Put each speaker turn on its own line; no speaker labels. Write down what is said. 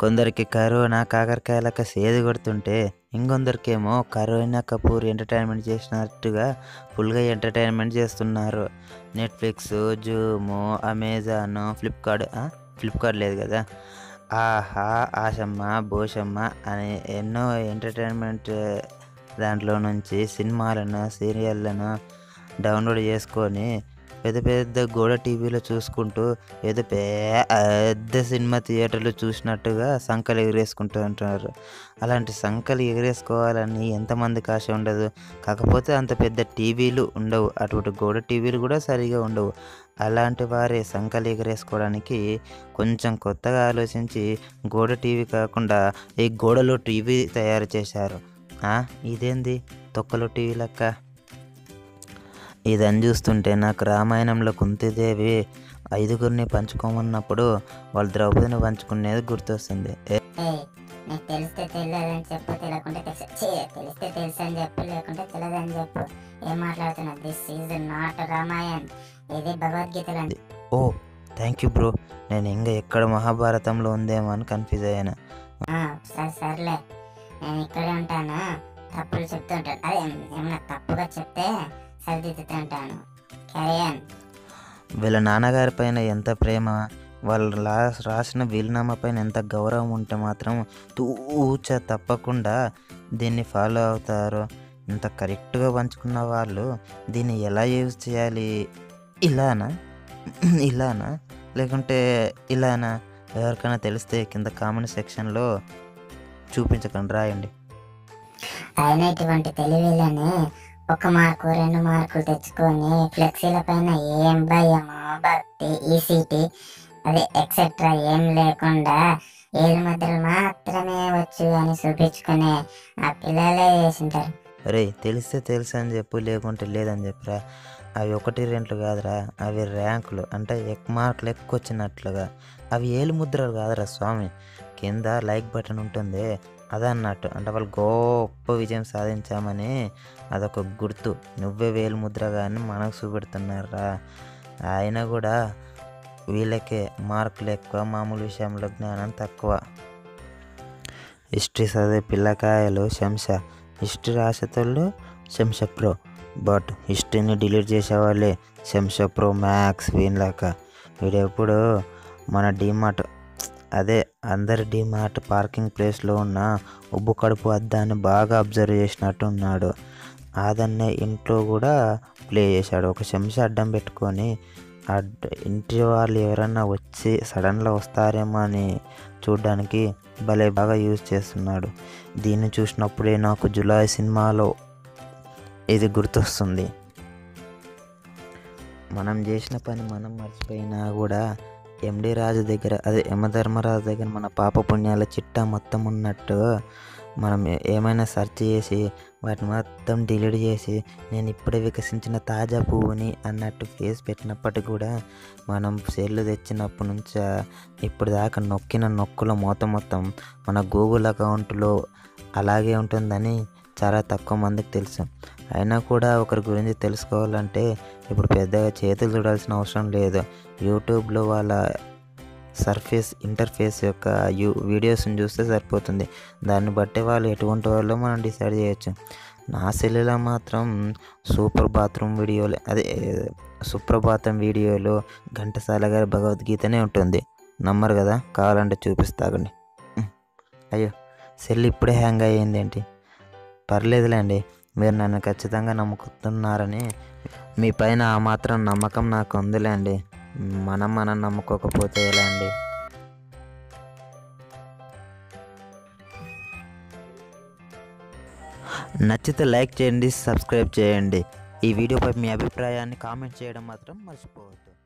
కొందరికి కరోనా కాకరకాయలక సేదు కొడుతుంటే ఇంకొందరికేమో కరోనా కపూర్ ఎంటర్టైన్మెంట్ చేసినట్టుగా ఫుల్గా ఎంటర్టైన్మెంట్ చేస్తున్నారు నెట్ఫ్లిక్స్ జూము అమెజాన్ ఫ్లిప్కార్ట్ ఆ? ఫ్లిప్కార్ట్ లేదు కదా ఆహా ఆశమ్మ భూషమ్మ అనే ఎన్నో ఎంటర్టైన్మెంట్ దాంట్లో నుంచి సినిమాలను సీరియళ్ళను డౌన్లోడ్ చేసుకొని పెద్ద పెద్ద గోడ టీవీలో చూసుకుంటూ ఏదో పెద్ద సినిమా థియేటర్లో చూసినట్టుగా సంకలు ఎగరేసుకుంటూ ఉంటారు అలాంటి సంకలు ఎగరేసుకోవాలని ఎంతమందికి ఆశ ఉండదు కాకపోతే అంత పెద్ద టీవీలు ఉండవు అటువంటి గోడ టీవీలు కూడా సరిగా ఉండవు అలాంటి వారే సంకలు ఎగరేసుకోవడానికి కొంచెం కొత్తగా ఆలోచించి గోడ టీవీ కాకుండా ఈ గోడలో టీవీ తయారు చేశారు ఆ, ఇదేంది తొక్కలో టీవీ లెక్క ఇదని చూస్తుంటే నాకు రామాయణంలో కుంతిదేవి ఐదుగురిని పంచుకోమన్నప్పుడు వాళ్ళు ద్రౌపదిని పంచుకునేది గుర్తొస్తుంది ఏ,
ఏయ్ నీకు తెలిస్తే తెలియదని చెప్పు తెలియకుంటే తెలుసు ఛీ, తెలిస్తే తెలుసు అని చెప్పు లేకుంటే తెలియదని చెప్పు ఏం మాట్లాడుతున్నా దిస్ ఈజ్ నాట్ రామాయణ్ ఇది భగవద్గీతలో
ఓ థ్యాంక్ యూ బ్రో నేను ఇంకా ఎక్కడ మహాభారతంలో ఉందేమో అని కన్ఫ్యూజ్ అయ్యాను
ఆ, సరే సర్లే నేను ఇక్కడే ఉంటాను తప్పులు చెప్తూ ఉంటాను అదే ఏమన్నా తప్పుగా చెప్తే సరిదిద్దుతుంటాను క్యారియన్
వీళ్ళ నాన్నగారి పైన ఎంత ప్రేమ వాళ్ళు లా రాసిన వీలునామా పైన ఎంత గౌరవం ఉంటే మాత్రం తూచ తప్పకుండా దీన్ని ఫాలో అవుతారు ఇంత కరెక్ట్గా పంచుకున్న వాళ్ళు దీన్ని ఎలా యూజ్ చేయాలి ఇలానా ఇలానా లేకుంటే ఇలానా ఎవరికైనా తెలిస్తే కింద కామెంట్ సెక్షన్లో చూపించకండి రాయండి
అయినా ఇటువంటి తెలివిలని ఒక మార్కు రెండు మార్కులు తెచ్చుకొని ఫ్లెక్సీల పైన ఏం భయమో భక్తి ఈసీటీ అదే ఎక్సెట్రా ఏం లేకుండా ఏడు మధ్యలో మాత్రమే వచ్చు అని చూపించుకునే ఆ పిల్లలే చేసింటారు
రే తెలిస్తే తెలుసు అని చెప్పు లేకుంటే లేదని చెప్పరా అవి ఒకటి రెంట్లు కాదురా అవి ర్యాంకులు అంటే ఎక్ మార్కులు ఎక్కువ వచ్చినట్లుగా అవి ఏలు ముద్రలు కాదురా స్వామి కింద లైక్ బటన్ ఉంటుంది అదన్నట్టు అంటే వాళ్ళు గొప్ప విజయం సాధించామని అదొక గుర్తు నువ్వే వేలు ముద్ర కానీ మనకు చూపెడుతున్నారా అయినా కూడా వీళ్ళకే మార్కులు ఎక్కువ మామూలు విషయంలో జ్ఞానం తక్కువ హిస్టరీ చదివే పిల్లకాయలు శంష హిస్టరీ రాసేటోళ్ళు శంష ప్రో బట్ హిస్టరీని డిలీట్ చేసేవాళ్ళే శంష ప్రో మ్యాక్స్ వీళ్ళక వీడు ఎప్పుడు మన డీమార్ట్ అదే అందరి డీమార్ట్ పార్కింగ్ ప్లేస్లో ఉన్న ఉబ్బు కడుపు అద్దాన్ని బాగా అబ్జర్వ్ చేసినట్టు ఉన్నాడు అదన్నే ఇంట్లో కూడా ప్లే చేశాడు ఒక శంష అడ్డం పెట్టుకొని అడ్ ఇంటి వాళ్ళు ఎవరన్నా వచ్చి సడన్గా వస్తారేమో అని చూడ్డానికి భలే బాగా యూజ్ చేస్తున్నాడు దీన్ని చూసినప్పుడే నాకు జులై సినిమాలో ఇది గుర్తొస్తుంది మనం చేసిన పని మనం మర్చిపోయినా కూడా ఎండి రాజు దగ్గర అదే యమధర్మరాజు దగ్గర మన పాప పుణ్యాల చిట్టా మొత్తం ఉన్నట్టు మనం ఏ- ఏమైనా సెర్చ్ చేసి వాటిని మొత్తం డిలీట్ చేసి నేను ఇప్పుడే వికసించిన తాజా పువ్వుని అన్నట్టు ఫేస్ పెట్టినప్పటికి కూడా మనం సెల్లు తెచ్చినప్పటి నుంచి ఇప్పుడు దాకా నొక్కిన నొక్కుల మూత మొత్తం మన గూగుల్ అకౌంట్లో అలాగే ఉంటుందని చాలా తక్కువ మందికి తెలుసు అయినా కూడా ఒకరి గురించి తెలుసుకోవాలంటే ఇప్పుడు పెద్దగా చేతులు చూడాల్సిన అవసరం లేదు యూట్యూబ్లో వాళ్ళ సర్ఫేస్ ఇంటర్ఫేస్ యొక్క యూ వీడియోస్ని చూస్తే సరిపోతుంది దాన్ని బట్టి వాళ్ళు ఎటువంటి వాళ్ళో మనం డిసైడ్ చేయొచ్చు నా సెల్లులో మాత్రం సూపర్ బాత్రూమ్ వీడియోలు అదే సుప్రభాతం వీడియోలు ఘంటసాల గారి భగవద్గీతనే ఉంటుంది నమ్మరు కదా కావాలంటే చూపిస్తాగండి ఉం. అయ్యో సెల్ ఇప్పుడే హ్యాంగ్ అయ్యింది ఏంటి పర్లేదులేండి మీరు నన్ను ఖచ్చితంగా నమ్ముకుతున్నారని మీ పైన ఆ మాత్రం నమ్మకం నాకు ఉందిలేండి మనం మనం నమ్ముకోకపోతే ఎలా అండి నచ్చితే లైక్ చేయండి సబ్స్క్రైబ్ చేయండి ఈ వీడియోపై మీ అభిప్రాయాన్ని కామెంట్ చేయడం మాత్రం మర్చిపోవద్దు